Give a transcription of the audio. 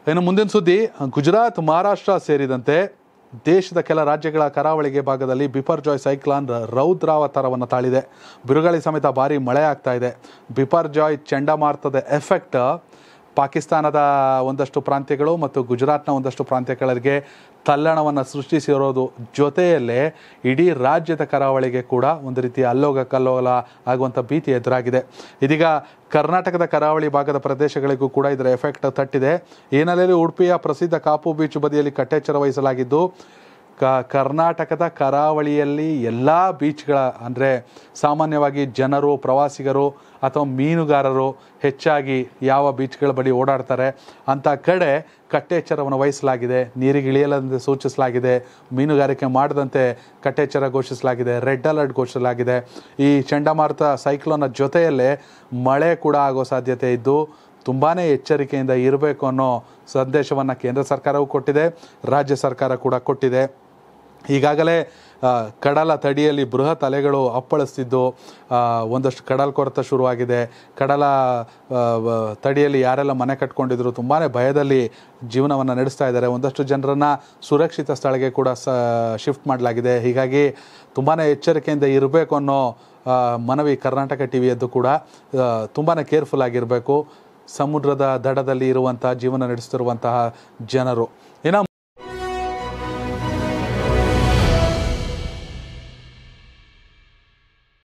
ಇನ್ನು ಮುಂದಿನ ಸುದ್ದಿ ಗುಜರಾತ್ ಮಹಾರಾಷ್ಟ್ರ ಸೇರಿದಂತೆ ದೇಶದ ಕೆಲ ರಾಜ್ಯಗಳ ಕರಾವಳಿಗೆ ಭಾಗದಲ್ಲಿ ಬಿಪರ್ಜಾಯ್ ಸೈಕ್ಲಾನ್ ರೌದ್ರಾವತಾರವನ್ನು ತಾಳಿದೆ ಬಿರುಗಾಳಿ ಸಮೇತ ಭಾರಿ ಮಳೆ ಆಗ್ತಾ ಇದೆ ಬಿಪರ್ಜಾಯ್ ಚಂಡಮಾರುತದ ಎಫೆಕ್ಟ್ ಪಾಕಿಸ್ತಾನದ ಒಂದಷ್ಟು ಪ್ರಾಂತ್ಯಗಳು ಮತ್ತು ಗುಜರಾತ್ನ ಒಂದಷ್ಟು ಪ್ರಾಂತ್ಯಗಳಿಗೆ ತಲ್ಲಣವನ್ನು ಸೃಷ್ಟಿಸಿರೋದು ಜೊತೆಯಲ್ಲೇ ಇಡೀ ರಾಜ್ಯದ ಕರಾವಳಿಗೆ ಕೂಡ ಒಂದು ರೀತಿಯ ಅಲ್ಲೋಗ ಕಲ್ಲೋಲ ಆಗುವಂಥ ಭೀತಿ ಎದುರಾಗಿದೆ ಇದೀಗ ಕರ್ನಾಟಕದ ಕರಾವಳಿ ಭಾಗದ ಪ್ರದೇಶಗಳಿಗೂ ಕೂಡ ಇದರ ಎಫೆಕ್ಟ್ ತಟ್ಟಿದೆ ಈ ಹಿನ್ನೆಲೆಯಲ್ಲಿ ಉಡುಪಿಯ ಪ್ರಸಿದ್ಧ ಕಾಪು ಬೀಚ್ ಬದಿಯಲ್ಲಿ ಕಟ್ಟೆಚ್ಚರ ವಹಿಸಲಾಗಿದ್ದು ಕ ಕರ್ನಾಟಕದ ಕರಾವಳಿಯಲ್ಲಿ ಎಲ್ಲ ಬೀಚ್ಗಳ ಅಂದರೆ ಸಾಮಾನ್ಯವಾಗಿ ಜನರು ಪ್ರವಾಸಿಗರು ಅಥವಾ ಮೀನುಗಾರರು ಹೆಚ್ಚಾಗಿ ಯಾವ ಬೀಚ್ಗಳ ಬಳಿ ಓಡಾಡ್ತಾರೆ ಅಂಥ ಕಡೆ ಕಟ್ಟೆಚ್ಚರವನ್ನು ವಹಿಸಲಾಗಿದೆ ನೀರಿಗೆ ಇಳಿಯಲೆಂದು ಸೂಚಿಸಲಾಗಿದೆ ಮೀನುಗಾರಿಕೆ ಮಾಡದಂತೆ ಕಟ್ಟೆಚ್ಚರ ಘೋಷಿಸಲಾಗಿದೆ ರೆಡ್ ಅಲರ್ಟ್ ಘೋಷಿಸಲಾಗಿದೆ ಈ ಚಂಡಮಾರುತ ಸೈಕ್ಲೋನ್ನ ಜೊತೆಯಲ್ಲೇ ಮಳೆ ಕೂಡ ಆಗೋ ಸಾಧ್ಯತೆ ಇದ್ದು ತುಂಬಾ ಎಚ್ಚರಿಕೆಯಿಂದ ಇರಬೇಕು ಅನ್ನೋ ಸಂದೇಶವನ್ನು ಕೇಂದ್ರ ಸರ್ಕಾರವು ಕೊಟ್ಟಿದೆ ರಾಜ್ಯ ಸರ್ಕಾರ ಕೂಡ ಕೊಟ್ಟಿದೆ ಈಗಾಗಲೇ ಆ, ಕಡಲ ತಡಿಯಲ್ಲಿ ಬೃಹತ್ ಅಲೆಗಳು ಅಪ್ಪಳಿಸ್ತಿದ್ದು ಆ, ಒಂದಷ್ಟು ಕಡಲ್ ಕೊರೆತ ಶುರುವಾಗಿದೆ ಕಡಲ ಆ, ವ- ತಡಿಯಲ್ಲಿ ಯಾರೆಲ್ಲ ಮನೆ ಕಟ್ಕೊಂಡಿದ್ರು ತುಂಬಾ ಭಯದಲ್ಲಿ ಜೀವನವನ್ನು ನಡೆಸ್ತಾ ಇದ್ದಾರೆ ಒಂದಷ್ಟು ಜನರನ್ನು ಸುರಕ್ಷಿತ ಸ್ಥಳಕ್ಕೆ ಕೂಡ ಸ ಶಿಫ್ಟ್ ಮಾಡಲಾಗಿದೆ ಹೀಗಾಗಿ ತುಂಬಾ ಎಚ್ಚರಿಕೆಯಿಂದ ಇರಬೇಕು ಅನ್ನೋ ಆ, ಮನವಿ ಕರ್ನಾಟಕ ಟಿವಿಯದ್ದು ಕೂಡ ತುಂಬಾ ಕೇರ್ಫುಲ್ ಆಗಿರಬೇಕು ಸಮುದ್ರದ ದಡದಲ್ಲಿ ಇರುವಂತಹ ಜೀವನ ನಡೆಸ್ತಿರುವಂತಹ ಜನರು ಇನ್ನು